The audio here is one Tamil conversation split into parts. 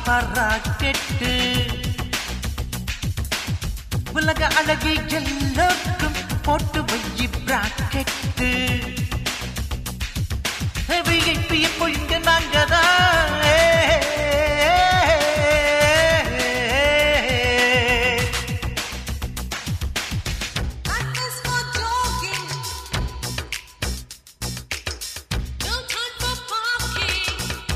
பாப்பா ராக்கெட்டு உலக அழகி எல்லோருக்கும் போட்டு வையி பிராக்கெட்டு விஐபி இப்போ இங்க நாங்கதான் That is for jogging. No time for parking.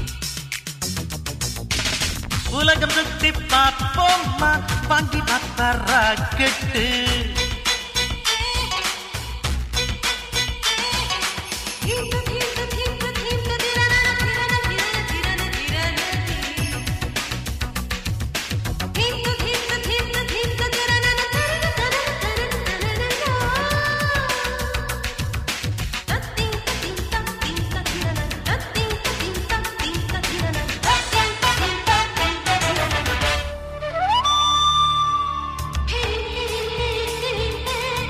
உலகம் சுத்தி பார்ப்போம்மா வாங்கி பாப்பா rocket Thinka, thinka, thinka, thinka, tirana, tirana, tirana, tirana, tirana. Thinka, thinka, thinka, thinka, tirana, tirana, tirana, tirana, tirana. Tattinka, tinka, tinka, tirana. Tattinka, tinka, tinka, tirana. Tattinka, tinka, tinka, tirana. Hey, hey, hey, hey.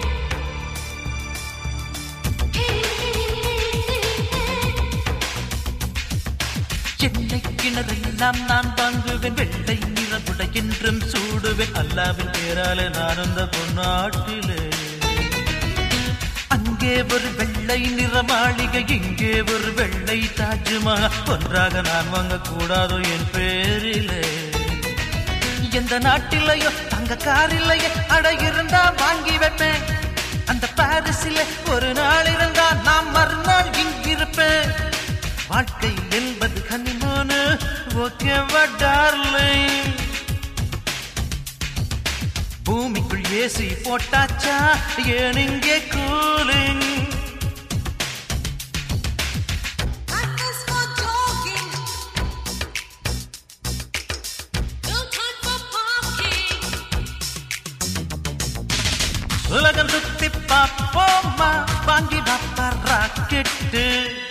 என்னை கிணறெல்லாம் நான் வாங்குவேன் வெள்ளை நிறமுட என்றும் சூடுவேன் அல்லாவின் பேராலே நான் அந்த பொன்னாட்டிலே அங்கே ஒரு வெள்ளை நிற மாளிகை இங்கே ஒரு வெள்ளை தாஜ்மஹால் ஒன்றாக நான் வாங்க கூடாதோ என் பேரிலே எந்த நாட்டிலேயோ தங்க காரிலேயே அட இருந்தா வாங்கி வைப்பேன் அந்த பாரிஸில ஒரு நாள் இருந்தா நான் மறுநாள் இங்கிருப்பேன் வாழ்க்கை என்பது கனிமோனு ஓகேவா டார்லிங் பூமிக்குள் ஏசி போட்டாச்சா ஏன் இங்கே cooling That is for jogging. No time for parking. உலகம் சுத்தி பார்ப்போமா வாங்கி பாப்பா ராக்கெட்டு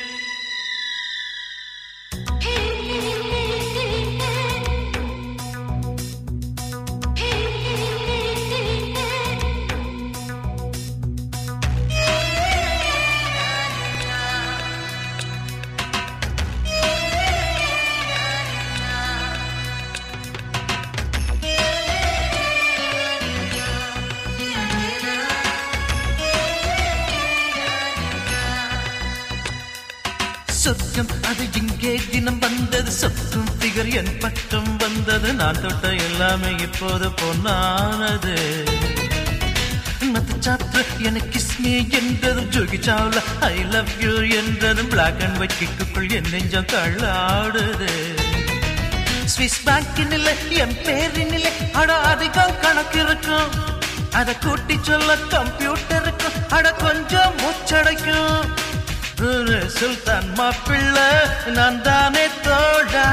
சொர்க்கம் அது இங்கே தினம் வந்தது சொர்க்கம் பிகர் என் பக்கம் வந்தது நான் தொட்ட எல்லாமே இப்போது பொன்னானது மத்தச்சாப்பு எனக்கு கிஸ்மி என்றதும் ஜோகி சாவ்லா ஐ லவ் யூ என்றதும் பிளாக் அண்ட் ஒயிட் கிக்குக்குள் என் நெஞ்சம் கள்ளாடுது ஸ்விஸ் பேங்கினில் என் பேரினில் அட அதிகம் கணக்கு இருக்கும் அத கூட்டி சொல்ல கம்ப்யூட்டருக்கும் அட கொஞ்சம் மூச்சடைக்கும் ஒரு சுல்தான் மாப்பிள்ளை நான் தானே தோடா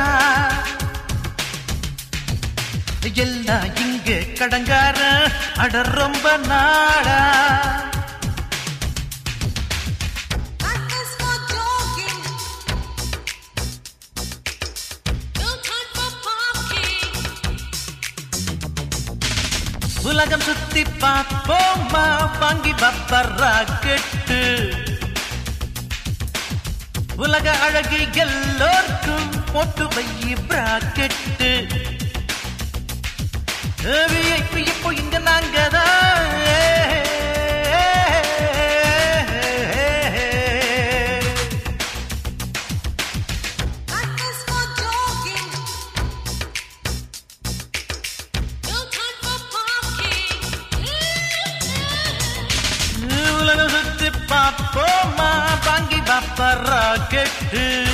எல்லாம் இங்கே கடங்கார அட ரொம்ப நாடா That is for jogging. No time for parking. உலகம் சுத்தி பார்ப்போமா வாங்கி பாப்பா ராக்கெட்டு உலக அழகி எல்லோருக்கும் போட்டு வையி பிராக்கெட்டு விஐபி இப்போ இங்க நாங்கதான் That is for jogging. No time for parking. உலகம் சுத்தி பார்ப்போமா வாங்கி பாப்பா ராக்கெட்டு